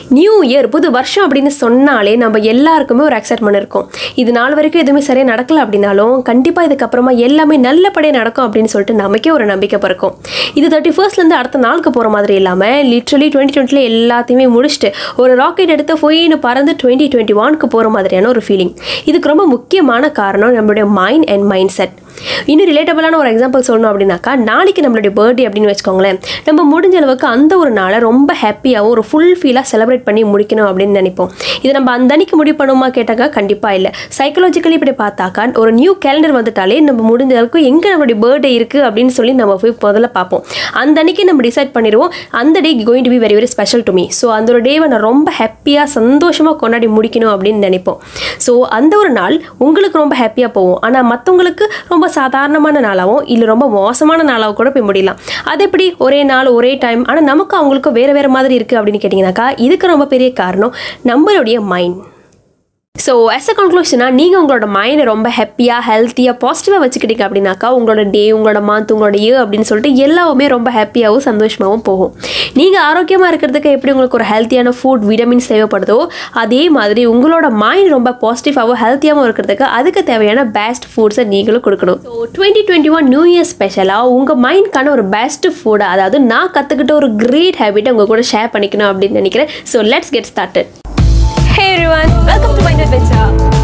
New year புது வருஷம் அப்படின்னு சொன்னாலே நம்ம எல்லாருக்குமே ஒரு எக்ஸைட்மெண்ட் இருக்கும் இது நாள் வரைக்கும் எதுவுமே சரியாக நடக்கல அப்படின்னாலும் கண்டிப்பாக இதுக்கப்புறமா எல்லாமே நல்லபடியாக நடக்கும் அப்படின்னு சொல்லிட்டு நமக்கே ஒரு நம்பிக்கை பிறக்கும் இது தேர்ட்டி ஃபர்ஸ்ட்லேருந்து அடுத்த நாளுக்கு போகிற மாதிரி இல்லாமல் லிட்ரலி டுவெண்ட்டி டுவெண்ட்டியில் எல்லாத்தையுமே முடிச்சுட்டு ஒரு ராக்கெட் எடுத்து போயின்னு பறந்து டுவெண்ட்டி டுவெண்ட்டி ஒன்க்கு போகிற மாதிரியான ஒரு ஃபீலிங் இதுக்கு ரொம்ப முக்கியமான காரணம் நம்மளுடைய மைண்ட் அண்ட் மைண்ட் செட் இன்னும் ரிலேட்டபிளான ஒரு எக்ஸாம்பிள் சொல்லணும் அப்படின்னாக்கா நாளைக்கு நம்மளுடைய பர்த்டே அப்படின்னு வச்சுக்கோங்களேன் நம்ம முடிஞ்ச அளவுக்கு அந்த ஒரு நாளை ரொம்ப ஹாப்பியாகவும் ஒரு ஃபுல் ஃபீலாக செலிப்ரேட் பண்ணி முடிக்கணும் அப்படின்னு நினைப்போம் இது நம்ம அந்த அன்னைக்கு முடிவு பண்ணுமா கேட்டாக்கா கண்டிப்பாக இல்லை சைக்கலாஜிக்கலி இப்படி பார்த்தாக்கா ஒரு நியூ கேலண்டர் வந்துட்டாலே நம்ம முடிஞ்ச அளவுக்கு எங்கே நம்மளுடைய பர்த்டே இருக்குது அப்படின்னு சொல்லி நம்ம போய் முதல்ல பார்ப்போம் அந்த அன்னைக்கு நம்ம டிசைட் பண்ணிடுவோம் அந்த day going to be very very special to me so அந்த ஒரு டேவை நான் ரொம்ப ஹாப்பியாக சந்தோஷமாக கொண்டாடி முடிக்கணும் அப்படின்னு நினைப்போம் ஸோ அந்த ஒரு நாள் உங்களுக்கு ரொம்ப ஹாப்பியாக போகும் ஆனால் மற்றவங்களுக்கு ரொம்ப சாதாரணமான நாளாகவும் இல்லை ரொம்ப மோசமான நாளாகவும் கூட போய் முடியலாம் அது எப்படி ஒரே நாள் ஒரே டைம் ஆனால் நமக்கு அவங்களுக்கு வேறு வேறு மாதிரி இருக்குது அப்படின்னு கேட்டிங்கனாக்கா இதுக்கு ரொம்ப பெரிய காரணம் நம்மளுடைய மைண்ட் ஸோ as a கன்க்ளூஷனாக நீங்கள் உங்களோட மைண்டை ரொம்ப ஹாப்பியாக ஹெல்த்தியாக பாசிட்டிவாக வச்சுக்கிட்டீங்க அப்படின்னாக்கா உங்களோட டே உங்களோட மந்த் உங்களோட இயர் அப்படின்னு சொல்லிட்டு எல்லாமே ரொம்ப ஹாப்பியாகவும் சந்தோஷமாகவும் போகும் நீங்கள் ஆரோக்கியமாக இருக்கிறதுக்கு எப்படி உங்களுக்கு ஒரு ஹெல்த்தியான ஃபுட் விட்டமின்ஸ் தேவைப்படுதோ அதே மாதிரி உங்களோட மைண்ட் ரொம்ப பாசிட்டிவாகவும் ஹெல்த்தியாகவும் இருக்கிறதுக்கு அதுக்கு தேவையான பெஸ்ட் ஃபுட்ஸை நீங்களும் கொடுக்கணும் so twenty twenty one new year ஸ்பெஷலாக உங்கள் மைண்ட்க்கான ஒரு பெஸ்ட் ஃபுட் அதாவது நான் கற்றுக்கிட்ட ஒரு கிரேட் ஹேபிட்டை உங்கள் கூட ஷேர் பண்ணிக்கணும் அப்படின்னு நினைக்கிறேன் so let's get started Hey everyone, welcome to Mind Adventure.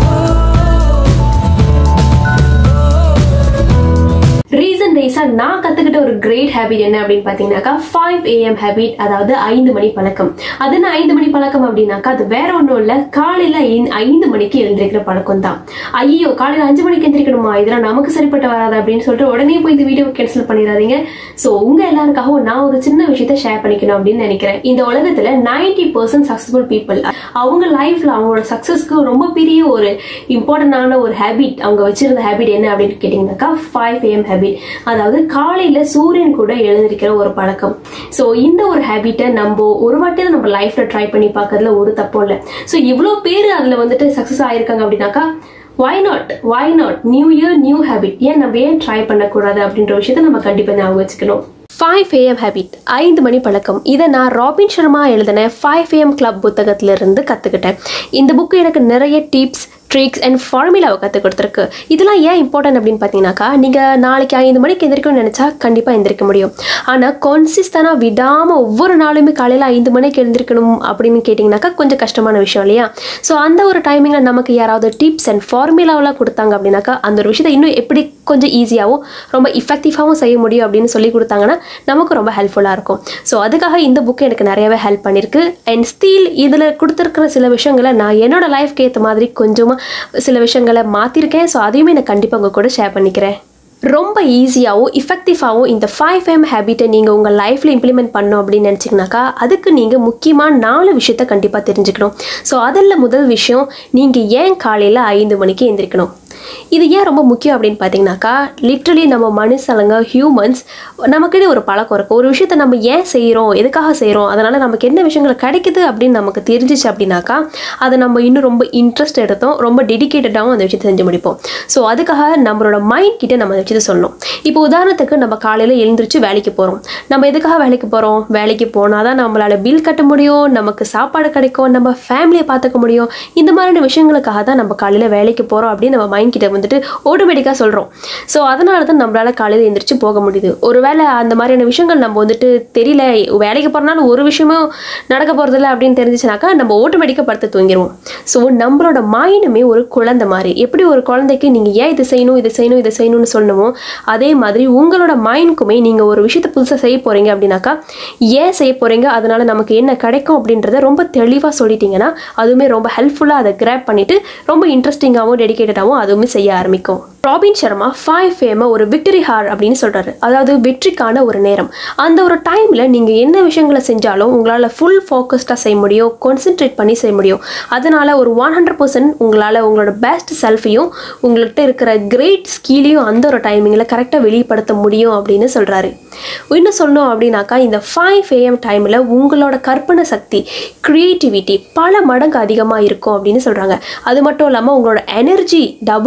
Recent டேஸாக நான் கற்றுக்கிட்ட ஒரு கிரேட் ஹேபிட் என்ன அப்படின்னு பார்த்தீங்கன்னாக்கா ஃபைவ் ஏஎம் ஹேபிட் அதாவது ஐந்து மணி பழக்கம் அது என்ன ஐந்து மணி பழக்கம் அப்படின்னாக்கா அது வேற ஒன்றும் இல்லை காலையில் ஐந்து மணிக்கு எழுந்திருக்கிற பழக்கம் தான் ஐயோ காலையில் அஞ்சு மணிக்கு எந்திரிக்கணுமா இதெல்லாம் நமக்கு சரிப்பட்டு வராது அப்படின்னு சொல்லிட்டு உடனே போய் இந்த வீடியோ கேன்சல் பண்ணிடாதீங்க ஸோ உங்கள் எல்லாருக்காகவும் நான் ஒரு சின்ன விஷயத்த ஷேர் பண்ணிக்கணும் அப்படின்னு நினைக்கிறேன் இந்த உலகத்தில் நைன்டி பர்சன்ட் சக்ஸஸ்ஃபுல் பீப்புள் அவங்க லைஃப்ல அவங்களோட சக்ஸஸ்க்கு ரொம்ப பெரிய ஒரு இம்பார்ட்டன்டான ஒரு ஹேபிட் அவங்க வச்சிருந்த ஹேபிட் என்ன அப்படின்னு கேட்டிங்கனாக்கா ஃபைவ் ஏஎம் ஹேபிட் அதாவது காலையில சூரியன் கூட எழுந்திருக்கிற ஒரு பழக்கம் ஸோ இந்த ஒரு ஹேபிட்டை நம்ம ஒரு வாட்டியில் நம்ம லைஃப்ல ட்ரை பண்ணி பார்க்கறதுல ஒரு தப்பும் இல்லை ஸோ இவ்வளோ பேர் அதில் வந்துட்டு சக்ஸஸ் ஆயிருக்காங்க அப்படின்னாக்கா why not why not new year new habit ஏன் நம்ம ஏன் ட்ரை பண்ணக்கூடாது அப்படின்ற விஷயத்த நம்ம கண்டிப்பாக ஞாபகம் வச்சுக்கணும் ஃபைவ் ஏஎம் ஹேபிட் ஐந்து மணி பழக்கம் இதை நான் ராபின் சர்மா எழுதின ஃபைவ் ஏஎம் கிளப் புத்தகத்திலிருந்து கற்றுக்கிட்டேன் இந்த புக்கு எனக்கு நிறைய டிப்ஸ் ட்ரிக்ஸ் அண்ட் ஃபார்முலாவை கற்றுக் கொடுத்துருக்கு இதெல்லாம் ஏன் இம்பார்ட்டன்ட் அப்படின்னு பார்த்தீங்கன்னாக்கா நீங்கள் நாளைக்கு ஐந்து மணிக்கு எந்திரிக்கணும்னு நினச்சா கண்டிப்பாக எந்திரிக்க முடியும் ஆனால் கான்சிஸ்டனாக விடாமல் ஒவ்வொரு நாளுமே காலையில் ஐந்து மணிக்கு எழுந்திருக்கணும் அப்படின்னு கேட்டிங்கனாக்கா கொஞ்சம் கஷ்டமான விஷயம் இல்லையா ஸோ அந்த ஒரு டைமிங்கில் நமக்கு யாராவது டிப்ஸ் அண்ட் ஃபார்முலாவெலாம் கொடுத்தாங்க அப்படின்னாக்கா அந்த ஒரு விஷயத்தை இன்னும் எப்படி கொஞ்சம் ஈஸியாகவும் ரொம்ப இஃபெக்டிவாகவும் செய்ய முடியும் அப்படின்னு சொல்லி கொடுத்தாங்கன்னா நமக்கு ரொம்ப ஹெல்ப்ஃபுல்லாக இருக்கும் ஸோ அதுக்காக இந்த புக்கு எனக்கு நிறையவே ஹெல்ப் பண்ணியிருக்கு அண்ட் ஸ்டீல் இதில் கொடுத்துருக்கிற சில விஷயங்களை நான் என்னோட லைஃப்க்கு ஏற்ற மாதிரி கொஞ்சமாக சில விஷயங்களை மாற்றிருக்கேன் ஸோ அதையுமே நான் கண்டிப்பாக உங்கள் கூட ஷேர் பண்ணிக்கிறேன் ரொம்ப ஈஸியாகவும் இஃபெக்டிவாகவும் இந்த ஃபைவ் எம் ஹேபிட்டை நீங்கள் உங்கள் லைஃப்பில் இம்ப்ளிமெண்ட் பண்ணோம் அப்படின்னு நினச்சிங்கனாக்கா அதுக்கு நீங்கள் முக்கியமாக நாலு விஷயத்த கண்டிப்பாக தெரிஞ்சுக்கணும் ஸோ அதில் முதல் விஷயம் நீங்கள் ஏன் காலையில் ஐந்து மணிக்கு எந்திரிக்கணும் இது ஏன் ரொம்ப முக்கியம் அப்படின்னு பார்த்தீங்கன்னாக்கா லிட்ரலி நம்ம மனுஷங்க ஹியூமன்ஸ் நமக்குன்னு ஒரு பழக்கம் இருக்கும் ஒரு விஷயத்த நம்ம ஏன் செய்கிறோம் எதுக்காக செய்கிறோம் அதனால் நமக்கு என்ன விஷயங்கள் கிடைக்குது அப்படின்னு நமக்கு தெரிஞ்சிச்சு அப்படின்னாக்கா அதை நம்ம இன்னும் ரொம்ப இன்ட்ரெஸ்ட் எடுத்தோம் ரொம்ப டெடிக்கேட்டடாகவும் அந்த விஷயத்தை செஞ்சு முடிப்போம் ஸோ அதுக்காக நம்மளோட மைண்ட் கிட்ட நம்ம அந்த விஷயத்தை சொல்லணும் இப்போ உதாரணத்துக்கு நம்ம காலையில் எழுந்திரிச்சு வேலைக்கு போகிறோம் நம்ம எதுக்காக வேலைக்கு போகிறோம் வேலைக்கு போனால் தான் நம்மளால் பில் கட்ட முடியும் நமக்கு சாப்பாடு கிடைக்கும் நம்ம ஃபேமிலியை பார்த்துக்க முடியும் இந்த மாதிரியான விஷயங்களுக்காக தான் நம்ம காலையில் வேலைக்கு போகிறோம் அப்படின்னு நம்ம மைண்ட் கிட்ட வந்துட்டு ஆட்டோமேட்டிக்காக சொல்கிறோம் ஸோ அதனால தான் நம்மளால் காலையில் எழுந்திரிச்சு போக முடியுது ஒருவேளை அந்த மாதிரியான விஷயங்கள் நம்ம வந்துட்டு தெரியல வேலைக்கு போகிறனால ஒரு விஷயமும் நடக்க போகிறதில்ல அப்படின்னு தெரிஞ்சிச்சுனாக்கா நம்ம ஆட்டோமேட்டிக்காக படுத்து தூங்கிடுவோம் ஸோ நம்மளோட மைண்டுமே ஒரு குழந்தை மாதிரி எப்படி ஒரு குழந்தைக்கு நீங்கள் ஏன் இது செய்யணும் இது செய்யணும் இது செய்யணும்னு சொல்லணுமோ அதே மாதிரி உங்களோட மைண்டுக்குமே நீங்கள் ஒரு விஷயத்தை புதுசாக செய்ய போகிறீங்க அப்படின்னாக்கா ஏன் செய்ய போகிறீங்க அதனால நமக்கு என்ன கிடைக்கும் அப்படின்றத ரொம்ப தெளிவாக சொல்லிட்டீங்கன்னா அதுவுமே ரொம்ப ஹெல்ப்ஃபுல்லாக அதை கிராப் பண்ணிவிட்டு ரொம்ப இன்ட்ரெஸ்டிங்காகவும் டெடிக்கேட்டடாகவும் அதுவுமே செய்ய ஆரம்பிக்கும் ராபின் சர்மா ஃபைவ் ஃபேமை ஒரு விக்டரி ஹார் அப்படின்னு சொல்கிறாரு அதாவது வெற்றிக்கான ஒரு நேரம் அந்த ஒரு டைமில் நீங்கள் என்ன விஷயங்களை செஞ்சாலும் உங்களால் ஃபுல் ஃபோக்கஸ்டாக செய்ய முடியும் கான்சென்ட்ரேட் பண்ணி செய்ய முடியும் அதனால் ஒரு ஒன் ஹண்ட்ரட் பர்சன்ட் உங்களால் உங்களோட பெஸ்ட் செல்ஃபையும் உங்கள்கிட்ட இருக்கிற கிரேட் ஸ்கிலையும் அந்த ஒரு டைமிங்கில் கரெக்டாக வெளிப்படுத்த முடியும் அப்படின்னு சொல்கிறாரு இன்னும் சொல்லணும் அப்படின்னாக்கா இந்த ஃபைவ் ஏஎம் டைமில் உங்களோட கற்பனை சக்தி க்ரியேட்டிவிட்டி பல மடங்கு அதிகமாக இருக்கும் அப்படின்னு சொல்கிறாங்க அது மட்டும் இல்லாமல் உங்களோட எனர்ஜி டபுள்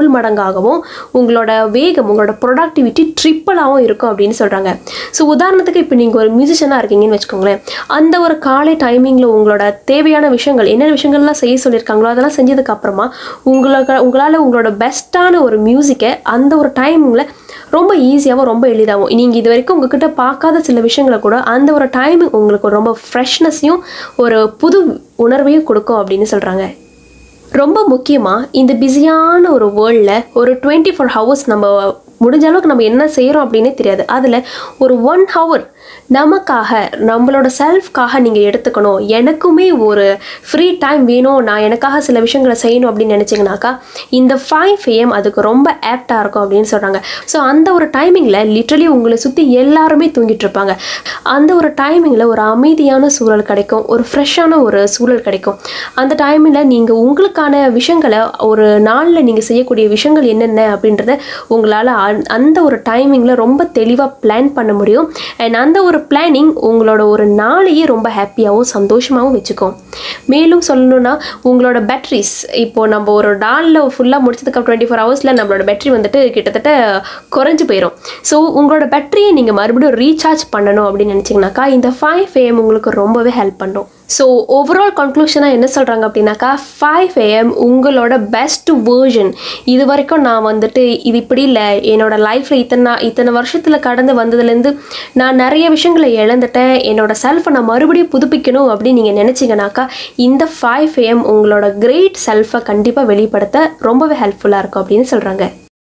டபுள் மடங்காகவும் உங்களோட வேகம் உங்களோட ப்ரொடக்டிவிட்டி ட்ரிப்பிளாகவும் இருக்கும் அப்படின்னு சொல்கிறாங்க ஸோ உதாரணத்துக்கு இப்போ நீங்கள் ஒரு மியூசிஷியனாக இருக்கீங்கன்னு வச்சுக்கோங்களேன் அந்த ஒரு காலை டைமிங்கில் உங்களோட தேவையான விஷயங்கள் என்னென்ன விஷயங்கள்லாம் செய்ய சொல்லியிருக்காங்களோ அதெல்லாம் செஞ்சதுக்கு அப்புறமா உங்களுக்கு உங்களால் உங்களோட பெஸ்ட்டான ஒரு மியூசிக்கை அந்த ஒரு டைமிங்கில் ரொம்ப ஈஸியாகவும் ரொம்ப எளிதாகவும் நீங்கள் இது வரைக்கும் உங்ககிட்ட பார்க்காத சில விஷயங்களை கூட அந்த ஒரு டைமிங் உங்களுக்கு ரொம்ப ஃப்ரெஷ்னஸையும் ஒரு புது உணர்வையும் கொடுக்கும் அப்படின்னு சொல்கிறாங்க ரொம்ப முக்கியமாக இந்த பிஸியான ஒரு வேர்ல்டில் ஒரு டுவெண்ட்டி ஃபோர் ஹவர்ஸ் நம்ம முடிஞ்ச அளவுக்கு நம்ம என்ன செய்கிறோம் அப்படின்னே தெரியாது அதில் ஒரு ஒன் ஹவர் நமக்காக நம்மளோட செல்ஃப்காக நீங்கள் எடுத்துக்கணும் எனக்குமே ஒரு ஃப்ரீ டைம் வேணும் நான் எனக்காக சில விஷயங்களை செய்யணும் அப்படின்னு நினச்சிங்கனாக்கா இந்த ஃபைவ் ஏஎம் அதுக்கு ரொம்ப ஆப்டாக இருக்கும் அப்படின்னு சொல்கிறாங்க ஸோ அந்த ஒரு டைமிங்கில் லிட்ரலி உங்களை சுற்றி எல்லாருமே தூங்கிட்டு இருப்பாங்க அந்த ஒரு டைமிங்கில் ஒரு அமைதியான சூழல் கிடைக்கும் ஒரு ஃப்ரெஷ்ஷான ஒரு சூழல் கிடைக்கும் அந்த டைமில் நீங்கள் உங்களுக்கான விஷயங்களை ஒரு நாளில் நீங்கள் செய்யக்கூடிய விஷயங்கள் என்னென்ன அப்படின்றத உங்களால் அந்த ஒரு டைமிங்கில் ரொம்ப தெளிவாக பிளான் பண்ண முடியும் அண்ட் அந்த ஒரு பிளானிங் உங்களோட ஒரு நாளையே ரொம்ப ஹாப்பியாகவும் சந்தோஷமாகவும் வச்சுக்கும் மேலும் சொல்லணும்னா உங்களோட பேட்ரிஸ் இப்போது நம்ம ஒரு நாளில் ஃபுல்லாக முடிச்சதுக்கு டுவெண்ட்டி ஃபோர் ஹவர்ஸில் நம்மளோட பேட்டரி வந்துட்டு கிட்டத்தட்ட குறைஞ்சு போயிடும் ஸோ உங்களோட பேட்டரியை நீங்கள் மறுபடியும் ரீசார்ஜ் பண்ணணும் அப்படின்னு நினச்சிங்கனாக்கா இந்த ஃபைவ் ஏஎம் உங்களுக்கு ரொம்பவே ஹெல்ப் பண்ணும் ஸோ ஓவரால் கன்க்ளூஷனாக என்ன சொல்கிறாங்க அப்படின்னாக்கா ஃபைவ் ஏஎம் உங்களோட பெஸ்ட் வேர்ஷன் இது வரைக்கும் நான் வந்துட்டு இது இப்படி இல்லை என்னோட லைஃப்பில் இத்தனை இத்தனை வருஷத்தில் கடந்து வந்ததுலேருந்து நான் நிறைய விஷயங்களை இழந்துட்டேன் என்னோட செல்ஃபை நான் மறுபடியும் புதுப்பிக்கணும் அப்படின்னு நீங்கள் நினச்சிங்கனாக்கா இந்த ஃபைவ் ஏஎம் உங்களோட கிரேட் செல்ஃபை கண்டிப்பாக வெளிப்படுத்த ரொம்பவே ஹெல்ப்ஃபுல்லாக இருக்கும் அப்படின்னு சொல்கிறாங்க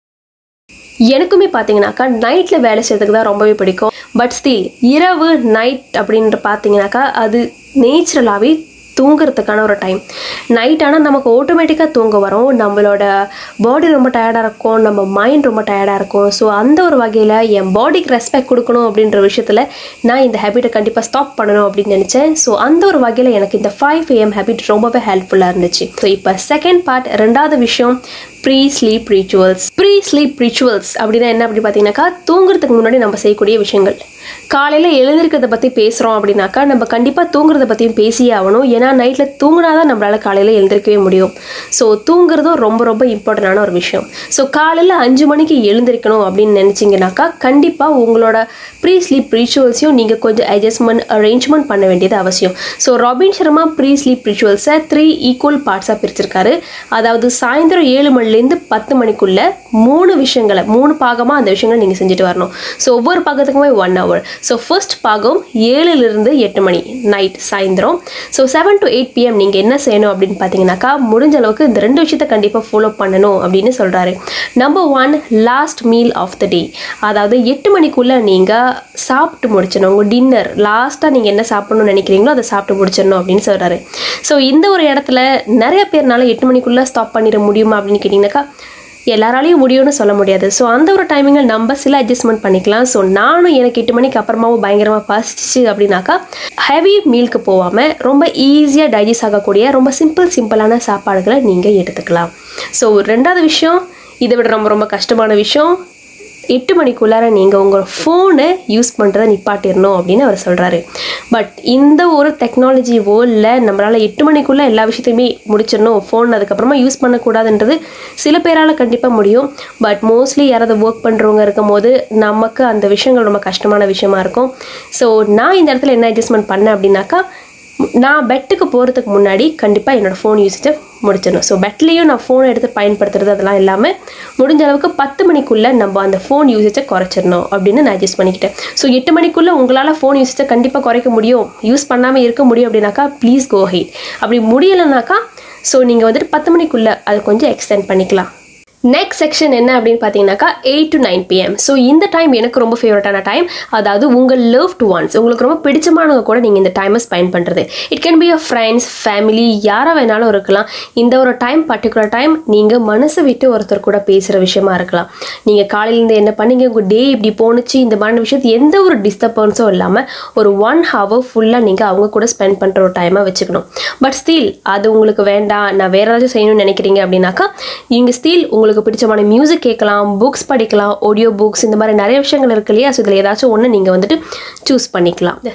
எனக்குமே பார்த்தீங்கன்னாக்கா நைட்டில் வேலை செய்யறதுக்கு தான் ரொம்பவே பிடிக்கும் பட் ஸ்டில் இரவு நைட் அப்படின்ற பார்த்தீங்கன்னாக்கா அது நேச்சுரலாகவே தூங்குறதுக்கான ஒரு டைம் நைட் ஆனால் நமக்கு ஆட்டோமேட்டிக்காக தூங்க வரும் நம்மளோட பாடி ரொம்ப டயர்டாக இருக்கும் நம்ம மைண்ட் ரொம்ப டயர்டாக இருக்கும் ஸோ அந்த ஒரு வகையில் என் பாடிக்கு ரெஸ்பெக்ட் கொடுக்கணும் அப்படின்ற விஷயத்தில் நான் இந்த ஹேபிட்டை கண்டிப்பாக ஸ்டாப் பண்ணணும் அப்படின்னு நினச்சேன் ஸோ அந்த ஒரு வகையில் எனக்கு இந்த ஃபைவ் ஏஎம் ஹேபிட் ரொம்பவே ஹெல்ப்ஃபுல்லாக இருந்துச்சு ஸோ இப்போ செகண்ட் பார்ட் ரெண்டாவது விஷயம் pre sleep rituals pre sleep rituals அப்படின்னா என்ன அப்படி பார்த்தீங்கன்னாக்கா தூங்குறதுக்கு முன்னாடி நம்ம செய்யக்கூடிய விஷயங்கள் காலையில் எழுந்திருக்கிறத பற்றி பேசுகிறோம் அப்படின்னாக்கா நம்ம கண்டிப்பாக தூங்குறத பற்றியும் பேசியே ஆகணும் ஏன்னா நைட்டில் தூங்கினா தான் நம்மளால் காலையில் எழுந்திருக்கவே முடியும் ஸோ தூங்குறதும் ரொம்ப ரொம்ப இம்பார்ட்டண்டான ஒரு விஷயம் ஸோ காலையில் அஞ்சு மணிக்கு எழுந்திருக்கணும் அப்படின்னு நினச்சிங்கனாக்கா கண்டிப்பாக உங்களோட ப்ரீ ஸ்லீப் ரிச்சுவல்ஸையும் நீங்கள் கொஞ்சம் அட்ஜஸ்ட்மெண்ட் அரேஞ்ச்மெண்ட் பண்ண வேண்டியது அவசியம் so Robin Sharma pre sleep ரிச்சுவல்ஸை த்ரீ ஈக்குவல் பார்ட்ஸாக பிரிச்சிருக்காரு அதாவது சாயந்தரம் ஏழு மணிலேருந்து பத்து மணிக்குள்ள மூணு விஷயங்களை மூணு பாகமாக அந்த விஷயங்களை நீங்கள் செஞ்சுட்டு வரணும் ஸோ ஒவ்வொரு பாகத்துக்குமே ஒன் ஹவர் ஸோ ஃபர்ஸ்ட் பாகம் ஏழுலேருந்து எட்டு மணி நைட் சாயந்தரம் so seven to eight PM நீங்கள் என்ன செய்யணும் அப்படின்னு பார்த்தீங்கன்னாக்கா முடிஞ்ச அளவுக்கு இந்த ரெண்டு விஷயத்த கண்டிப்பாக ஃபாலோ பண்ணணும் அப்படின்னு சொல்கிறாரு number one last meal of the day அதாவது எட்டு மணிக்குள்ளே நீங்கள் சாப்பிட்டு முடிச்சிடணும் உங்கள் டின்னர் லாஸ்ட்டாக நீங்கள் என்ன சாப்பிடணும்னு நினைக்கிறீங்களோ அதை சாப்பிட்டு முடிச்சிடணும் அப்படின்னு சொல்கிறாரு ஸோ இந்த ஒரு இடத்துல நிறைய பேர்னால எட்டு மணிக்குள்ளே ஸ்டாப் பண்ணிட முடியுமா அப்படின்னு கேட்டிங்கனாக்கா எல்லாராலையும் முடியும்னு சொல்ல முடியாது ஸோ அந்த ஒரு டைமிங்கில் நம்ம சில அட்ஜஸ்ட்மெண்ட் பண்ணிக்கலாம் ஸோ நானும் எனக்கு எட்டு மணிக்கு அப்புறமாவும் பயங்கரமாக பசிச்சு அப்படின்னாக்கா ஹெவி மீல்க்கு போகாமல் ரொம்ப ஈஸியாக டைஜஸ்ட் ஆகக்கூடிய ரொம்ப சிம்பிள் சிம்பிளான சாப்பாடுகளை நீங்கள் எடுத்துக்கலாம் ஸோ ரெண்டாவது விஷயம் இதை விட ரொம்ப ரொம்ப கஷ்டமான விஷயம் எட்டு மணிக்குள்ளார நீங்கள் உங்கள் ஃபோனை யூஸ் பண்ணுறதை நிப்பாட்டிடணும் அப்படின்னு அவர் சொல்கிறாரு பட் இந்த ஒரு டெக்னாலஜி வேர்ல்டில் நம்மளால் எட்டு மணிக்குள்ளே எல்லா விஷயத்தையுமே முடிச்சிடணும் ஃபோன் அதுக்கப்புறமா யூஸ் பண்ணக்கூடாதுன்றது சில பேரால் கண்டிப்பாக முடியும் பட் மோஸ்ட்லி யாராவது ஒர்க் பண்ணுறவங்க இருக்கும் போது நமக்கு அந்த விஷயங்கள் ரொம்ப கஷ்டமான விஷயமா இருக்கும் ஸோ நான் இந்த இடத்துல என்ன அட்ஜஸ்ட்மெண்ட் பண்ணேன் அப்படின்னாக்கா நான் பெட்டுக்கு போகிறதுக்கு முன்னாடி கண்டிப்பாக என்னோடய ஃபோன் யூஸேஜை முடிச்சிடணும் ஸோ பெட்லேயும் நான் ஃபோனை எடுத்து பயன்படுத்துறது அதெல்லாம் இல்லாமல் முடிஞ்ச அளவுக்கு பத்து மணிக்குள்ளே நம்ம அந்த ஃபோன் யூசேஜை குறைச்சிடணும் அப்படின்னு நான் அட்ஜஸ்ட் பண்ணிக்கிட்டேன் ஸோ எட்டு மணிக்குள்ளே உங்களால் ஃபோன் யூசேஜை கண்டிப்பாக குறைக்க முடியும் யூஸ் பண்ணாமல் இருக்க முடியும் அப்படின்னாக்கா ப்ளீஸ் கோ ஹைட் அப்படி முடியலைனாக்கா ஸோ நீங்கள் வந்துட்டு பத்து மணிக்குள்ளே அதை கொஞ்சம் எக்ஸ்டெண்ட் பண்ணிக்கலாம் நெக்ஸ்ட் செக்ஷன் என்ன அப்படின்னு பார்த்தீங்கன்னாக்கா eight to nine PM so இந்த டைம் எனக்கு ரொம்ப ஃபேவரட்டான டைம் அதாவது உங்கள் லவ் டு ஒன்ஸ் உங்களுக்கு ரொம்ப பிடிச்சமானவங்க கூட நீங்கள் இந்த டைமை ஸ்பெண்ட் பண்ணுறது it can be your friends family யாராக வேணாலும் இருக்கலாம் இந்த ஒரு டைம் பர்டிகுலர் டைம் நீங்கள் மனசை விட்டு ஒருத்தர் கூட பேசுகிற விஷயமா இருக்கலாம் நீங்கள் காலையிலேருந்து என்ன பண்ணீங்க உங்கள் டே இப்படி போணுச்சு இந்த மாதிரி விஷயத்து எந்த ஒரு டிஸ்டர்பன்ஸும் இல்லாமல் ஒரு ஒன் ஹவர் ஃபுல்லாக நீங்கள் அவங்க கூட ஸ்பெண்ட் பண்ணுற ஒரு டைமாக வச்சுக்கணும் பட் ஸ்டில் அது உங்களுக்கு வேண்டாம் நான் வேறு ஏதாச்சும் செய்யணும்னு நினைக்கிறீங்க அப்படின்னாக்கா நீங்கள் ஸ்டில் உங்களுக்கு பிடிச்சமான மியூசிக் கேட்கலாம் புக்ஸ் படிக்கலாம் ஆடியோ புக்ஸ் இந்த மாதிரி நிறைய விஷயங்கள் இருக்கு இல்லையா ஸோ இதில் ஏதாச்சும் ஒன்று நீங்கள் வந்துட்டு சூஸ் பண்ணிக்கலாம்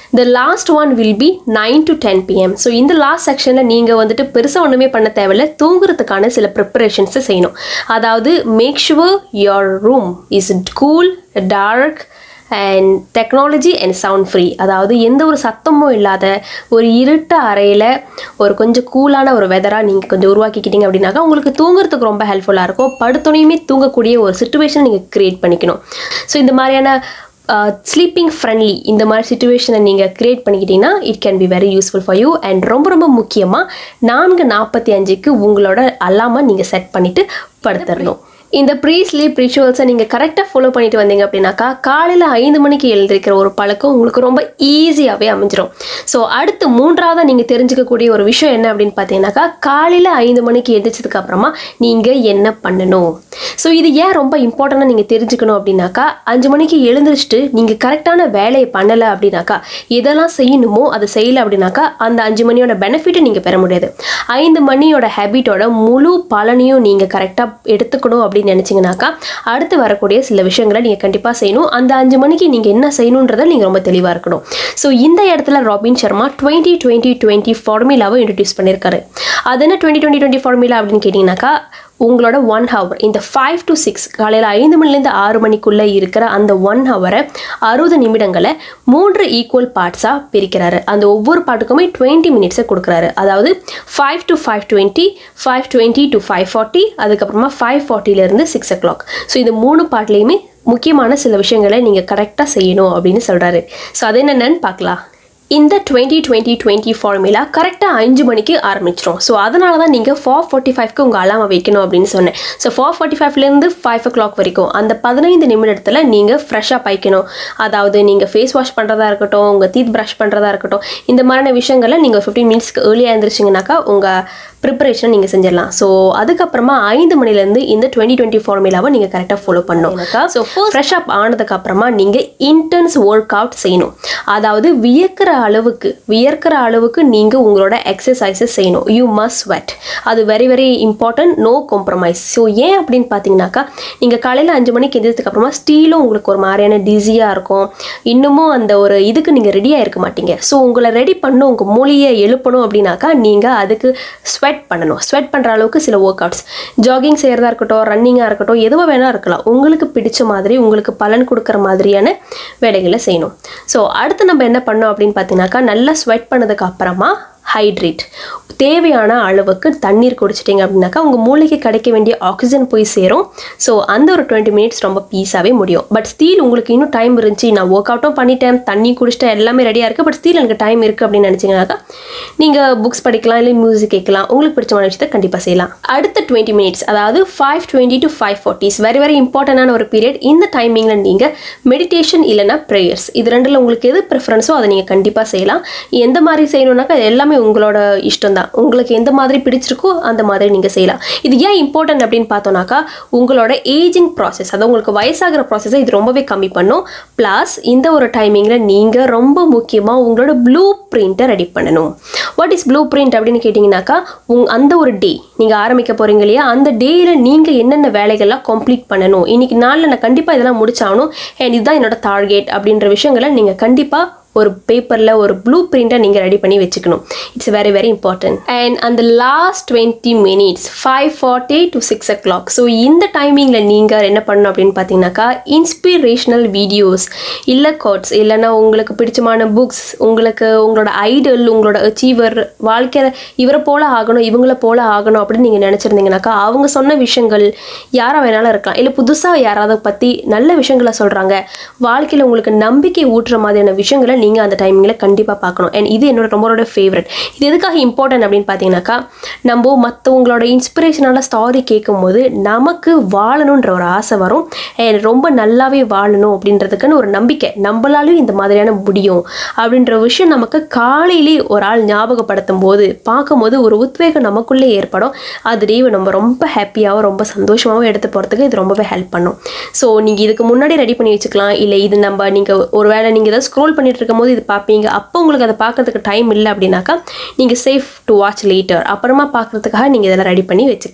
the last one will be nine to ten PM so இந்த லாஸ்ட் செக்ஷனில் நீங்கள் வந்துட்டு பெருசாக ஒன்றுமே பண்ண தேவையில்ல தூங்குறதுக்கான சில ப்ரிப்பரேஷன்ஸை செய்யணும் அதாவது make sure your room is cool dark and technology and sound free அதாவது எந்த ஒரு சத்தமும் இல்லாத ஒரு இருட்ட அறையில் ஒரு கொஞ்சம் கூலான ஒரு வெதராக நீங்கள் கொஞ்சம் உருவாக்கிக்கிட்டீங்க அப்படின்னாக்கா உங்களுக்கு தூங்குறதுக்கு ரொம்ப ஹெல்ப்ஃபுல்லாக இருக்கும் படுத்துனையுமே தூங்கக்கூடிய ஒரு சுச்சுவேஷன் நீங்கள் க்ரியேட் பண்ணிக்கணும் ஸோ இந்த மாதிரியான ஸ்லீப்பிங் ஃப்ரெண்ட்லி இந்த மாதிரி சுச்சுவேஷனை நீங்கள் க்ரியேட் பண்ணிக்கிட்டீங்கன்னா it can be very useful for you and ரொம்ப ரொம்ப முக்கியமாக நான்கு நாற்பத்தி அஞ்சுக்கு உங்களோட அல்லாமல் நீங்கள் செட் பண்ணிவிட்டு படுத்துடணும் இந்த ப்ரீ ஸ்லீப் ரிச்சுவல்ஸை நீங்கள் கரெக்டாக ஃபாலோ பண்ணிட்டு வந்தீங்க அப்படின்னாக்கா காலையில் ஐந்து மணிக்கு எழுந்திருக்கிற ஒரு பழக்கம் உங்களுக்கு ரொம்ப ஈஸியாகவே அமைஞ்சிரும் ஸோ அடுத்து மூன்றாவதாக நீங்கள் தெரிஞ்சுக்கக்கூடிய ஒரு விஷயம் என்ன அப்படின்னு பார்த்தீங்கன்னாக்கா காலையில் ஐந்து மணிக்கு எழுந்திரிச்சதுக்கு அப்புறமா நீங்கள் என்ன பண்ணணும் ஸோ இது ஏன் ரொம்ப இம்பார்ட்டண்ட்டாக நீங்கள் தெரிஞ்சுக்கணும் அப்படின்னாக்கா அஞ்சு மணிக்கு எழுந்திரிச்சிட்டு நீங்கள் கரெக்டான வேலையை பண்ணலை அப்படின்னாக்கா எதெல்லாம் செய்யணுமோ அதை செய்யலை அப்படின்னாக்கா அந்த அஞ்சு மணியோட பெனிஃபிட்டை நீங்கள் பெற முடியாது ஐந்து மணியோட ஹேபிட்டோட முழு பலனையும் நீங்கள் கரெக்டாக எடுத்துக்கணும் அப்படின்னு நினச்சிங்கனாக்கா அடுத்து வரக்கூடிய சில விஷயங்களை நீங்கள் கண்டிப்பாக செய்யணும் அந்த அஞ்சு மணிக்கு நீங்கள் என்ன செய்யணுன்றதை நீங்கள் ரொம்ப தெளிவாக இருக்கணும் ஸோ இந்த இடத்துல Robin Sharma twenty twenty twenty ஃபார்முலாவை இன்ட்ரடியூஸ் பண்ணியிருக்காரு அது என்ன டுவெண்ட்டி டுவெண்ட்டி டுவெண்ட்டி ஃபார்முலா அப்படின்னு கேட்டிங்கனாக்கா உங்களோட ஒன் ஹவர் இந்த ஃபைவ் டு சிக்ஸ் காலையில் ஐந்து மணிலேருந்து ஆறு மணிக்குள்ளே இருக்கிற அந்த ஒன் ஹவரை அறுபது நிமிடங்களை மூன்று ஈக்குவல் பார்ட்ஸாக பிரிக்கிறாரு அந்த ஒவ்வொரு பாட்டுக்குமே டுவெண்ட்டி மினிட்ஸை கொடுக்குறாரு அதாவது five to five twenty five twenty to five forty அதுக்கப்புறமா ஃபைவ் ஃபார்ட்டிலேருந்து சிக்ஸ் ஓ கிளாக் ஸோ இந்த மூணு பாட்லேயுமே முக்கியமான சில விஷயங்களை நீங்கள் கரெக்டாக செய்யணும் அப்படின்னு சொல்கிறாரு ஸோ அது என்னென்னு பார்க்கலாம் இந்த டுவெண்ட்டி டுவெண்ட்டி டுவெண்ட்டி ஃபார்முலா கரெக்டாக அஞ்சு மணிக்கு ஆரம்பிச்சிடும் ஸோ அதனால தான் நீங்கள் ஃபோர் ஃபார்ட்டி ஃபைவ்க்கு உங்கள் அலாமை வைக்கணும் அப்படின்னு சொன்னேன் ஸோ ஃபோர் ஃபார்ட்டி ஃபைவ்லேருந்து ஃபைவ் ஓ கிளாக் வரைக்கும் அந்த பதினைந்து நிமிடத்தில் நீங்கள் ஃப்ரெஷ்ஷாக பைக்கணும் அதாவது நீங்கள் ஃபேஸ் வாஷ் பண்ணுறதா இருக்கட்டும் உங்கள் டீத் ப்ரஷ் பண்ணுறதா இருக்கட்டும் இந்த மாதிரியான விஷயங்களை நீங்கள் ஃபிஃப்டீன் மினிட்ஸ்க்கு ஏர்லியாக எழுந்திரிச்சிங்கனாக்கா உங்கள் ப்ரிப்பரேஷனை நீங்கள் செஞ்சிடலாம் ஸோ அதுக்கப்புறமா ஐந்து மணிலேருந்து இந்த டுவெண்ட்டி டுவெண்ட்டி ஃபார்முலாவை நீங்கள் கரெக்டாக ஃபாலோ பண்ணணும் ஸோ ஃப்ரெஷ் அப் ஆனதுக்கப்புறமா நீங்கள் இன்டென்ஸ் ஒர்க் அவுட் செய்யணும் அதாவது வியக்கிற அளவுக்கு வியர்க்கிற அளவுக்கு நீங்கள் உங்களோட எக்ஸசைசஸ் செய்யணும் யூ மஸ்ட் ஸ்வெட் அது very very important no compromise so ஏன் அப்படின்னு பார்த்தீங்கன்னாக்கா நீங்கள் காலையில் அஞ்சு மணிக்கு எந்திரத்துக்கு அப்புறமா ஸ்டீலும் உங்களுக்கு ஒரு மாதிரியான டிஸியாக இருக்கும் இன்னமும் அந்த ஒரு இதுக்கு நீங்கள் ரெடியாக இருக்க மாட்டீங்க ஸோ உங்களை ரெடி பண்ணணும் உங்கள் மூலியை எழுப்பணும் அப்படின்னாக்கா நீங்கள் அதுக்கு ஸ்வெட் பண்ணணும் ஸ்வெட் பண்ணுற அளவுக்கு சில ஒர்க் அவுட்ஸ் ஜாகிங் செய்கிறதா இருக்கட்டும் ரன்னிங்காக இருக்கட்டும் எதுவாக வேணால் இருக்கலாம் உங்களுக்கு பிடிச்ச மாதிரி உங்களுக்கு பலன் கொடுக்குற மாதிரியான வேலைகளை செய்யணும் ஸோ அடுத்து நம்ம என்ன பண்ணோம் அப்படின்னு பார்த்தீங்கன்னாக்கா நல்லா ஸ்வெட் பண்ணதுக்கு அப்புறமா ஹைட்ரேட் தேவையான அளவுக்கு தண்ணீர் குடிச்சிட்டிங்க அப்படின்னாக்கா உங்கள் மூளைக்கு கிடைக்க வேண்டிய ஆக்சிஜன் போய் சேரும் ஸோ அந்த ஒரு டுவெண்ட்டி மினிட்ஸ் ரொம்ப பீஸாகவே முடியும் பட் ஸ்டீல் உங்களுக்கு இன்னும் டைம் இருந்துச்சு நான் ஒர்க் அவுட்டும் பண்ணிட்டேன் தண்ணி குடிச்சிட்டேன் எல்லாமே ரெடியாக இருக்குது பட் ஸ்டீல் எனக்கு டைம் இருக்குது அப்படின்னு நினச்சிங்கனாக்கா நீங்கள் புக்ஸ் படிக்கலாம் இல்லை மியூசிக் கேட்கலாம் உங்களுக்கு பிடிச்சமான விஷயத்தை கண்டிப்பாக செய்யலாம் அடுத்த டுவெண்ட்டி மினிட்ஸ் அதாவது five twenty to five forty is very very இம்பார்ட்டண்டான ஒரு பீரியட் இந்த டைமிங்கில் நீங்கள் மெடிடேஷன் இல்லைனா ப்ரேயர்ஸ் இது ரெண்டில் உங்களுக்கு எது ப்ரிஃபரன்ஸோ அதை நீங்கள் கண்டிப்பாக செய்யலாம் எந்த மாதிரி செய்யணும்னாக்கா எல்லாமே உங்களோட இஷ்டம் தான் உங்களுக்கு எந்த மாதிரி பிடிச்சிருக்கோ அந்த மாதிரி நீங்கள் செய்யலாம் இது ஏன் இம்பார்ட்டன்ட் அப்படின்னு பார்த்தோம்னாக்கா உங்களோட ஏஜிங் ப்ராசஸ் அதாவது உங்களுக்கு வயசாகிற ப்ராசஸை இது ரொம்பவே கம்மி பண்ணும் ப்ளஸ் இந்த ஒரு டைமிங்கில் நீங்கள் ரொம்ப முக்கியமாக உங்களோட ப்ளூ பிரிண்ட்டை ரெடி பண்ணணும் வாட் இஸ் ப்ளூ பிரிண்ட் அப்படின்னு கேட்டிங்கனாக்கா உங் அந்த ஒரு டே நீங்கள் ஆரம்பிக்க போகிறீங்க இல்லையா அந்த டேயில் நீங்கள் என்னென்ன வேலைகள்லாம் கம்ப்ளீட் பண்ணணும் இன்னைக்கு நாளில் நான் கண்டிப்பாக இதெல்லாம் முடிச்சாகணும் அண்ட் இதுதான் என்னோட டார்கெட் அப்படின்ற விஷயங்களை நீங்கள் கண்டிப்பாக ஒரு பேப்பரில் ஒரு ப்ளூ பிரிண்ட்டை நீங்கள் ரெடி பண்ணி வச்சுக்கணும் it's very very important and அந்த last twenty minutes five forty to six o'clock so இந்த டைமிங்கில் நீங்கள் என்ன பண்ணணும் அப்படின்னு பார்த்தீங்கன்னாக்கா இன்ஸ்பிரேஷனல் வீடியோஸ் இல்லை கோட்ஸ் இல்லைன்னா உங்களுக்கு பிடிச்சமான புக்ஸ் உங்களுக்கு உங்களோட ஐடல் உங்களோட அச்சீவர் வாழ்க்கையில் இவரை போல ஆகணும் இவங்கள போல ஆகணும் அப்படின்னு நீங்கள் நினச்சிருந்தீங்கனாக்கா அவங்க சொன்ன விஷயங்கள் யாராக வேணாலும் இருக்கலாம் இல்லை புதுசாக யாராவது பற்றி நல்ல விஷயங்களை சொல்கிறாங்க வாழ்க்கையில் உங்களுக்கு நம்பிக்கை ஊட்டுற மாதிரியான விஷயங்களை நீங்கள் அந்த டைமிங்கில் கண்டிப்பாக பார்க்கணும் அண்ட் இது என்னோட ரொம்ப ஃபேவரட் இது எதுக்காக இம்பார்ட்டன்ட் அப்படின்னு பார்த்தீங்கன்னாக்கா நம்ம மற்றவங்களோட இன்ஸ்பிரேஷனான ஸ்டாரி கேட்கும்போது நமக்கு வாழணுன்ற ஒரு ஆசை வரும் அண்ட் ரொம்ப நல்லாவே வாழணும் அப்படின்றதுக்குன்னு ஒரு நம்பிக்கை நம்மளாலையும் இந்த மாதிரியான முடியும் அப்படின்ற விஷயம் நமக்கு காலையிலே ஒரு ஆள் ஞாபகப்படுத்தும் போது பார்க்கும்போது ஒரு உத்வேகம் நமக்குள்ளே ஏற்படும் அது டேவை நம்ம ரொம்ப ஹாப்பியாகவும் ரொம்ப சந்தோஷமாகவும் எடுத்து போகிறதுக்கு இது ரொம்பவே ஹெல்ப் பண்ணும் ஸோ நீங்கள் இதுக்கு முன்னாடி ரெடி பண்ணி வச்சுக்கலாம் இல்லை இது நம்ம நீங்கள் ஒரு வேளை நீங்கள் ஏதாவது ஸ்க்ரோல் பண்ணிட்டு இருக்கும் போது இது பார்ப்பீங்க அப்போ உங்களுக்கு அதை பார்க்கறதுக்கு டைம் இல்லை அப்படின்னாக்கா நீங்கள் சேஃப் டு வாட்ச் லேட்டர் அப்புறமா பார்க்குறதுக்காக நீங்கள் இதெல்லாம் ரெடி பண்ணி வச்சுக்கலாம்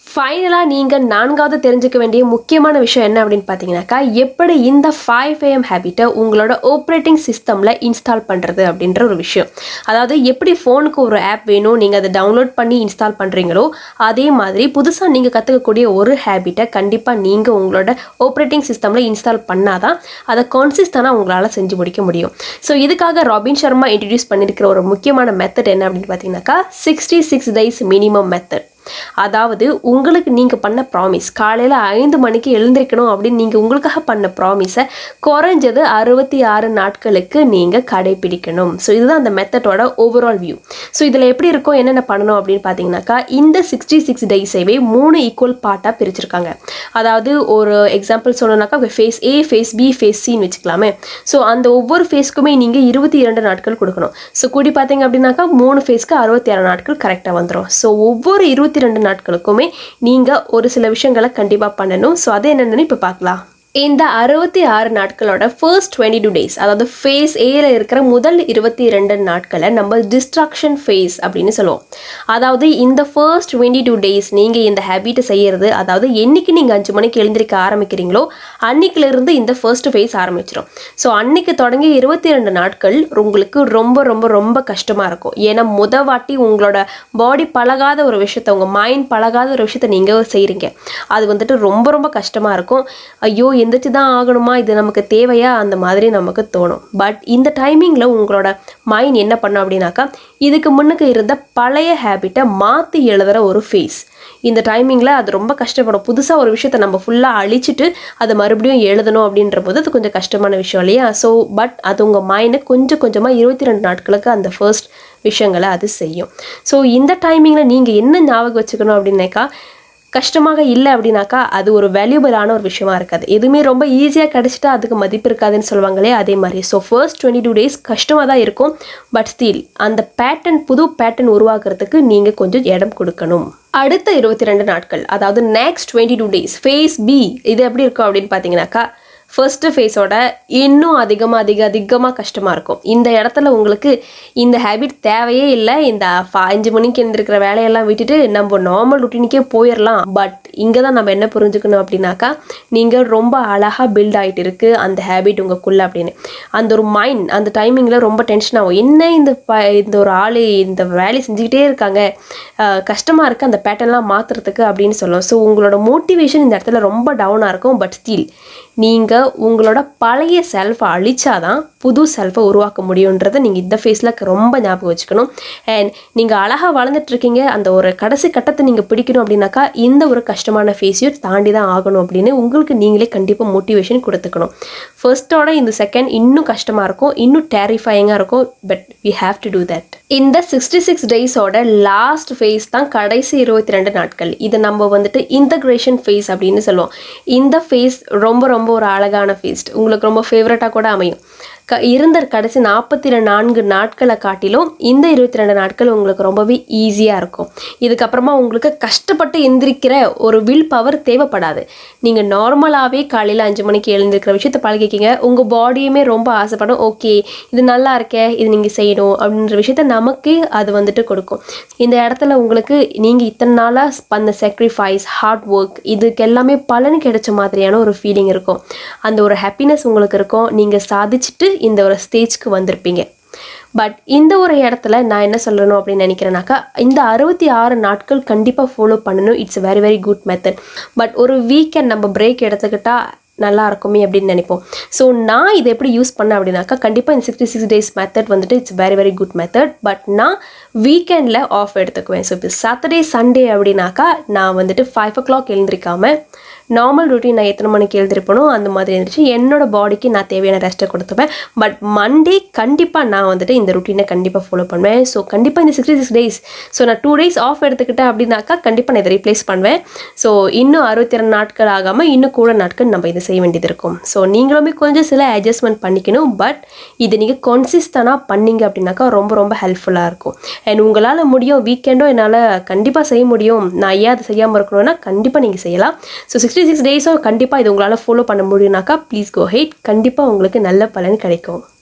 ஃபைனலாக நீங்கள் நான்காவது தெரிஞ்சுக்க வேண்டிய முக்கியமான விஷயம் என்ன அப்படின்னு பார்த்தீங்கன்னாக்கா எப்படி இந்த ஃபைவ் ஏஎம் ஹேபிட்டை உங்களோட ஆப்ரேட்டிங் சிஸ்டமில் இன்ஸ்டால் பண்ணுறது அப்படின்ற ஒரு விஷயம் அதாவது எப்படி ஃபோனுக்கு ஒரு ஆப் வேணும் நீங்கள் அதை டவுன்லோட் பண்ணி இன்ஸ்டால் பண்ணுறீங்களோ அதே மாதிரி புதுசாக நீங்கள் கற்றுக்கக்கூடிய ஒரு ஹேபிட்டை கண்டிப்பாக நீங்கள் உங்களோட ஆப்ரேட்டிங் சிஸ்டமில் இன்ஸ்டால் பண்ணாதான் அதை கான்சிஸ்டனாக உங்களால் செஞ்சு முடிக்க முடியும் ஸோ இதுக்காக ராபின் சர்மா இன்ட்ரடியூஸ் பண்ணியிருக்கிற ஒரு முக்கியமான மெத்தட் என்ன அப்படின்னு பார்த்தீங்கன்னாக்கா sixty six days minimum method அதாவது உங்களுக்கு நீங்கள் பண்ண ப்ராமிஸ் காலையில் ஐந்து மணிக்கு எழுந்திருக்கணும் அப்படின்னு நீங்கள் உங்களுக்காக பண்ண ப்ராமிஸை குறைஞ்சது அறுபத்தி ஆறு நாட்களுக்கு நீங்கள் கடைபிடிக்கணும் ஸோ இதுதான் அந்த மெத்தடோட ஓவரால் வியூ ஸோ இதில் எப்படி இருக்கும் என்னென்ன பண்ணணும் அப்படின்னு பார்த்தீங்கன்னாக்கா இந்த சிக்ஸ்டி சிக்ஸ் டேஸைவே மூணு ஈக்குவல் பார்ட்டாக பிரிச்சிருக்காங்க அதாவது ஒரு எக்ஸாம்பிள் சொல்லணும்னாக்கா phase A phase B phase சின்னு வச்சுக்கலாமே ஸோ அந்த ஒவ்வொரு ஃபேஸ்க்குமே நீங்கள் இருபத்தி இரண்டு நாட்கள் கொடுக்கணும் ஸோ கூடி பார்த்தீங்க அப்படின்னாக்கா மூணு ஃபேஸ்க்கு அறுபத்தி ஆறு நாட்கள் கரெக்டாக வந்துடும் ஸோ ஒவ்வொரு இருபத்தி ரெண்டு நாட்களுக்குமே நீங்கள் ஒரு சில விஷயங்களை கண்டிப்பாக பண்ணணும் ஸோ அது என்னென்னு இப்போ பார்க்கலாம் இந்த அறுபத்தி ஆறு நாட்களோட ஃபர்ஸ்ட் டுவெண்ட்டி டூ டேஸ் அதாவது ஃபேஸ் ஏல இருக்கிற முதல் இருபத்தி ரெண்டு நாட்களை நம்ம டிஸ்ட்ராக்ஷன் ஃபேஸ் அப்படின்னு சொல்லுவோம் அதாவது இந்த ஃபர்ஸ்ட் டுவெண்ட்டி டூ டேஸ் நீங்கள் இந்த ஹேபிட்டை செய்யறது அதாவது என்னைக்கு நீங்கள் அஞ்சு மணிக்கு எழுந்திருக்க ஆரம்பிக்கிறீங்களோ அன்னைக்கிலிருந்து இந்த ஃபர்ஸ்ட் ஃபேஸ் ஆரம்பிச்சிடும் ஸோ அன்னைக்கு தொடங்கி இருபத்தி ரெண்டு நாட்கள் உங்களுக்கு ரொம்ப ரொம்ப ரொம்ப கஷ்டமாக இருக்கும் ஏன்னா முத வாட்டி உங்களோட பாடி பழகாத ஒரு விஷயத்த உங்கள் மைண்ட் பழகாத ஒரு விஷயத்த நீங்கள் செய்கிறீங்க அது வந்துட்டு ரொம்ப ரொம்ப கஷ்டமாக இருக்கும் ஐயோ எந்திரிச்சு தான் ஆகணுமா இது நமக்கு தேவையா அந்த மாதிரி நமக்கு தோணும் பட் இந்த டைமிங்கில் உங்களோட மைண்ட் என்ன பண்ணும் அப்படின்னாக்கா இதுக்கு முன்னுக்கு இருந்த பழைய ஹேபிட்டை மாற்றி எழுதுகிற ஒரு ஃபேஸ் இந்த டைமிங்கில் அது ரொம்ப கஷ்டப்படும் புதுசாக ஒரு விஷயத்த நம்ம ஃபுல்லாக அழிச்சிட்டு அதை மறுபடியும் எழுதணும் அப்படின்ற போது அது கொஞ்சம் கஷ்டமான விஷயம் இல்லையா ஸோ பட் அது உங்கள் மைண்டை கொஞ்சம் கொஞ்சமாக இருபத்தி ரெண்டு நாட்களுக்கு அந்த ஃபர்ஸ்ட் விஷயங்களை அது செய்யும் ஸோ இந்த டைமிங்கில் நீங்கள் என்ன ஞாபகம் வச்சுக்கணும் அப்படின்னாக்கா கஷ்டமாக இல்லை அப்படின்னாக்கா அது ஒரு வேல்யூபிளான ஒரு விஷயமா இருக்காது எதுவுமே ரொம்ப ஈஸியாக கிடச்சிட்டா அதுக்கு மதிப்பு இருக்காதுன்னு சொல்லுவாங்களே அதே மாதிரி so first twenty two days கஷ்டமாக தான் இருக்கும் பட் ஸ்டில் அந்த பேட்டர்ன் புது பேட்டர்ன் உருவாக்குறதுக்கு நீங்கள் கொஞ்சம் இடம் கொடுக்கணும் அடுத்த இருபத்தி ரெண்டு நாட்கள் அதாவது next twenty two days phase B இது எப்படி இருக்கும் அப்படின்னு பார்த்தீங்கன்னாக்கா ஃபர்ஸ்ட் ஃபேஸோட இன்னும் அதிகமாக அதிக அதிகமாக கஷ்டமாக இருக்கும் இந்த இடத்துல உங்களுக்கு இந்த ஹேபிட் தேவையே இல்லை இந்த ஃப- அஞ்சு மணிக்கு எழுந்திருக்கிற வேலையெல்லாம் விட்டுட்டு நம்ம நார்மல் ருட்டீனுக்கே போயிடலாம் பட் இங்கே தான் நம்ம என்ன புரிஞ்சுக்கணும் அப்படின்னாக்கா நீங்கள் ரொம்ப அழகாக பில்ட் ஆகிட்டு இருக்கு அந்த ஹேபிட் உங்களுக்குள்ள அப்படின்னு அந்த ஒரு மைண்ட் அந்த டைமிங்கில் ரொம்ப டென்ஷன் ஆகும் என்ன இந்த ப இந்த ஒரு ஆள் இந்த வேலையை செஞ்சுக்கிட்டே இருக்காங்க கஷ்டமாக இருக்குது அந்த பேட்டர்ன்லாம் மாற்றுறதுக்கு அப்படின்னு சொல்லுவோம் ஸோ உங்களோட மோட்டிவேஷன் இந்த இடத்துல ரொம்ப டவுனாக இருக்கும் பட் ஸ்டில் நீங்கள் உங்களோட பழைய செல்ஃபை அழிச்சாதான் புது செல்ஃபை உருவாக்க முடியுன்றதை நீங்கள் இந்த ஃபேஸில் ரொம்ப ஞாபகம் வச்சுக்கணும் அண்ட் நீங்கள் அழகாக வளர்ந்துட்டு இருக்கீங்க அந்த ஒரு கடைசி கட்டத்தை நீங்கள் பிடிக்கணும் அப்படின்னாக்கா இந்த ஒரு கஷ்டமான ஃபேஸையும் தாண்டி தான் ஆகணும் அப்படின்னு உங்களுக்கு நீங்களே கண்டிப்பாக மோட்டிவேஷன் கொடுத்துக்கணும் ஃபர்ஸ்ட்டோட இந்த செகண்ட் இன்னும் கஷ்டமாக இருக்கும் இன்னும் டேரிஃபையிங்காக இருக்கும் but we have to do that இந்த சிக்ஸ்டி சிக்ஸ் டேஸோட லாஸ்ட் ஃபேஸ் தான் கடைசி இருபத்தி ரெண்டு நாட்கள் இது நம்ம வந்துட்டு இன்டகிரேஷன் ஃபேஸ் அப்படின்னு சொல்லுவோம் இந்த ஃபேஸ் ரொம்ப ரொம்ப ஒரு அழகான ஃபேஸ் உங்களுக்கு ரொம்ப ஃபேவரட்டாக கூட அமையும் க இருந்த கடைசி நாற்பத்தி ரெண்டு நான்கு நாட்களை காட்டிலும் இந்த இருபத்தி ரெண்டு நாட்கள் உங்களுக்கு ரொம்பவே ஈஸியாக இருக்கும் இதுக்கப்புறமா உங்களுக்கு கஷ்டப்பட்டு எந்திரிக்கிற ஒரு வில் பவர் தேவைப்படாது நீங்கள் நார்மலாகவே காலையில் அஞ்சு மணிக்கு எழுந்திருக்கிற விஷயத்த பழகிக்கிங்க உங்கள் பாடியுமே ரொம்ப ஆசைப்படும் ஓகே இது நல்லா இருக்கே இது நீங்கள் செய்யணும் அப்படின்ற விஷயத்த நமக்கு அது வந்துட்டு கொடுக்கும் இந்த இடத்துல உங்களுக்கு நீங்கள் இத்தனை நாளாக பண்ண sacrifice ஹார்ட் ஒர்க் இதுக்கு எல்லாமே பலன் கிடைச்ச மாதிரியான ஒரு ஃபீலிங் இருக்கும் அந்த ஒரு ஹாப்பினஸ் உங்களுக்கு இருக்கும் நீங்கள் சாதிச்சுட்டு இந்த ஒரு ஸ்டேஜ்க்கு வந்திருப்பீங்க பட் இந்த ஒரு இடத்துல நான் என்ன சொல்லணும் அப்படின்னு நினைக்கிறேனாக்கா இந்த அறுபத்தி ஆறு நாட்கள் கண்டிப்பாக ஃபாலோ பண்ணணும் it's very very good method but ஒரு வீக்கெண்ட் நம்ம பிரேக் எடுத்துக்கிட்டா நல்லா இருக்குமே அப்படின்னு நினைப்போம் ஸோ நான் இதை எப்படி யூஸ் பண்ணேன் அப்படின்னாக்கா கண்டிப்பாக இந்த சிக்ஸ்டி சிக்ஸ் டேஸ் மெத்தட் வந்துட்டு it's very very good method but நான் வீக்கெண்டில் ஆஃப் எடுத்துக்குவேன் ஸோ இப்போ சாட்டர்டே சண்டே அப்படின்னாக்கா நான் வந்துட்டு ஃபைவ் ஓ கிளாக் எழுந்திருக்காம நார்மல் ரொட்டீன் நான் எத்தனை மணிக்கு எழுந்திருப்பனோ அந்த மாதிரி இருந்துச்சு என்னோட பாடிக்கு நான் தேவையான ரெஸ்ட்டை கொடுத்துப்பேன் பட் மண்டே கண்டிப்பாக நான் வந்துட்டு இந்த ருட்டீனை கண்டிப்பாக ஃபாலோ பண்ணுவேன் ஸோ கண்டிப்பாக இந்த சிக்ஸ்டி சிக்ஸ் டேஸ் ஸோ நான் டூ டேஸ் ஆஃப் எடுத்துக்கிட்டேன் அப்படின்னாக்கா கண்டிப்பாக நான் இதை ரீப்ளேஸ் பண்ணுவேன் ஸோ இன்னும் அறுபத்தி ரெண்டு நாட்கள் ஆகாமல் இன்னும் கூட நாட்கள் நம்ம இதை செய்ய வேண்டியது இருக்கும் ஸோ நீங்களுமே கொஞ்சம் சில அட்ஜஸ்ட்மெண்ட் பண்ணிக்கணும் பட் இது நீங்கள் கான்சிஸ்டனாக பண்ணீங்க அப்படின்னாக்கா ரொம்ப ரொம்ப ஹெல்ப்ஃபுல்லாக இருக்கும் அண்ட் உங்களால் முடியும் வீக்கெண்டும் என்னால் கண்டிப்பாக செய்ய முடியும் நான் ஏன் அதை செய்யாமல் இருக்கணும்னா கண்டிப்பாக நீங்கள் செய்யலாம் ஸோ சிக்ஸ்டி சிக்ஸ் டேஸும் கண்டிப்பாக இது உங்களால் ஃபாலோ பண்ண முடியும்னாக்கா ப்ளீஸ் கோ ஹெயிட் கண்டிப்பாக உங்களுக்கு நல்ல பலன் கிடைக்கும்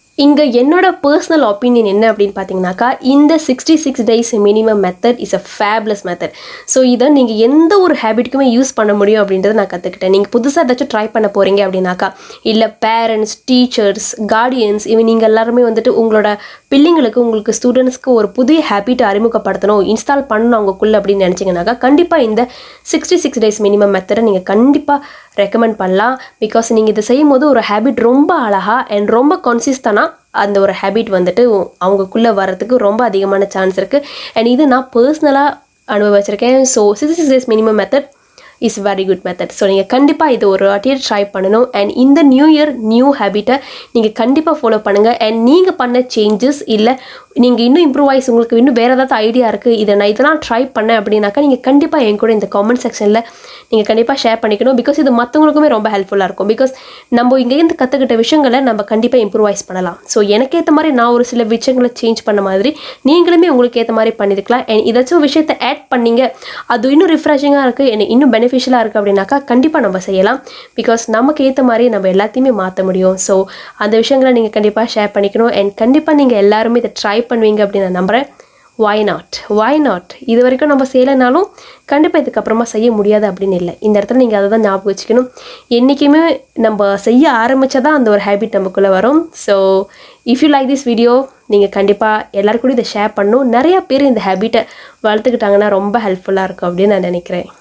இங்கே என்னோட பர்சனல் ஒப்பீனியன் என்ன அப்படின்னு பார்த்தீங்கன்னாக்கா இந்த sixty six days minimum method is a fabulous method so இதை நீங்கள் எந்த ஒரு ஹேபிட்டுக்குமே யூஸ் பண்ண முடியும் அப்படின்றத நான் கற்றுக்கிட்டேன் நீங்கள் புதுசாக ஏதாச்சும் ட்ரை பண்ண போகிறீங்க அப்படின்னாக்கா இல்லை பேரண்ட்ஸ் டீச்சர்ஸ் கார்டியன்ஸ் இவன் நீங்கள் எல்லாருமே வந்துட்டு உங்களோட பிள்ளைங்களுக்கு உங்களுக்கு ஸ்டூடெண்ட்ஸ்க்கு ஒரு புதிய ஹேபிட்டை அறிமுகப்படுத்தணும் இன்ஸ்டால் பண்ணணும் அவங்களுக்குள்ள அப்படின்னு நினச்சிங்கனாக்கா கண்டிப்பாக இந்த சிக்ஸ்டி சிக்ஸ் டேஸ் மினிமம் மெத்தடை நீங்கள் கண்டிப்பாக ரெக்கமெண்ட் பண்ணலாம் பிகாஸ் நீங்கள் இதை செய்யும் போது ஒரு ஹேபிட் ரொம்ப அழகாக அண்ட் ரொம்ப கன்சிஸ்டனாக அந்த ஒரு ஹேபிட் வந்துட்டு அவங்களுக்குள்ளே வர்றதுக்கு ரொம்ப அதிகமான சான்ஸ் இருக்குது அண்ட் இது நான் பர்சனலாக அனுபவிச்சிருக்கேன் so sixty six days minimum method is very good method so நீங்கள் கண்டிப்பாக இது ஒரு வாட்டியே ட்ரை பண்ணணும் அண்ட் இந்த நியூ இயர் நியூ ஹேபிட்டை நீங்கள் கண்டிப்பாக ஃபாலோ பண்ணுங்கள் அண்ட் நீங்கள் பண்ண சேஞ்சஸ் இல்லை நீங்கள் இன்னும் இம்ப்ரூவ் ஆயிஸ் உங்களுக்கு இன்னும் வேறு ஏதாவது ஐடியா இருக்குது இதை நான் இதெல்லாம் ட்ரை பண்ணேன் அப்படின்னாக்கா நீங்கள் கண்டிப்பாக என் கூட இந்த காமெண்ட் செக்ஷனில் நீங்கள் கண்டிப்பாக ஷேர் பண்ணிக்கணும் பிகாஸ் இது மற்றவங்களுக்குமே ரொம்ப ஹெல்ப்ஃபுல்லாக இருக்கும் பிகாஸ் நம்ம இங்கேருந்து கற்றுக்கிட்ட விஷயங்களை நம்ம கண்டிப்பாக இம்ப்ரூவைஸ் பண்ணலாம் ஸோ எனக்கு ஏற்ற மாதிரி நான் ஒரு சில விஷயங்களை சேஞ்ச் பண்ண மாதிரி நீங்களுமே உங்களுக்கு ஏற்ற மாதிரி பண்ணிருக்கலாம் அண்ட் ஏதாச்சும் விஷயத்தை ஆட் பண்ணீங்க அது இன்னும் ரிஃப்ரெஷிங்காக இருக்குது எனக்கு இன்னும் பெனிஃபிஷியலாக இருக்குது அப்படின்னாக்கா கண்டிப்பாக நம்ம செய்யலாம் பிகாஸ் நமக்கு ஏற்ற மாதிரி நம்ம எல்லாத்தையுமே மாற்ற முடியும் ஸோ அந்த விஷயங்களை நீங்கள் கண்டிப்பாக ஷேர் பண்ணிக்கணும் அண்ட் கண்டிப்பாக நீங்கள் எல்லாருமே இதை ட்ரை பண்ணுவீங்க அப்படின்னு நான் நம்புகிறேன் வாய் நாட் வாய் நாட் இது வரைக்கும் நம்ம செய்யலைனாலும் கண்டிப்பாக இதுக்கப்புறமா செய்ய முடியாது அப்படின்னு இல்லை இந்த இடத்துல நீங்கள் அதை தான் ஞாபகம் வச்சுக்கணும் என்றைக்குமே நம்ம செய்ய ஆரம்பித்தா தான் அந்த ஒரு ஹேபிட் நமக்குள்ளே வரும் so if you like this video நீங்கள் கண்டிப்பாக எல்லாருக்கூடயும் இதை ஷேர் பண்ணணும் நிறையா பேர் இந்த ஹேபிட்டை வளர்த்துக்கிட்டாங்கன்னா ரொம்ப ஹெல்ப்ஃபுல்லாக இருக்கும் அப்படின்னு நான் நினைக்கிறேன்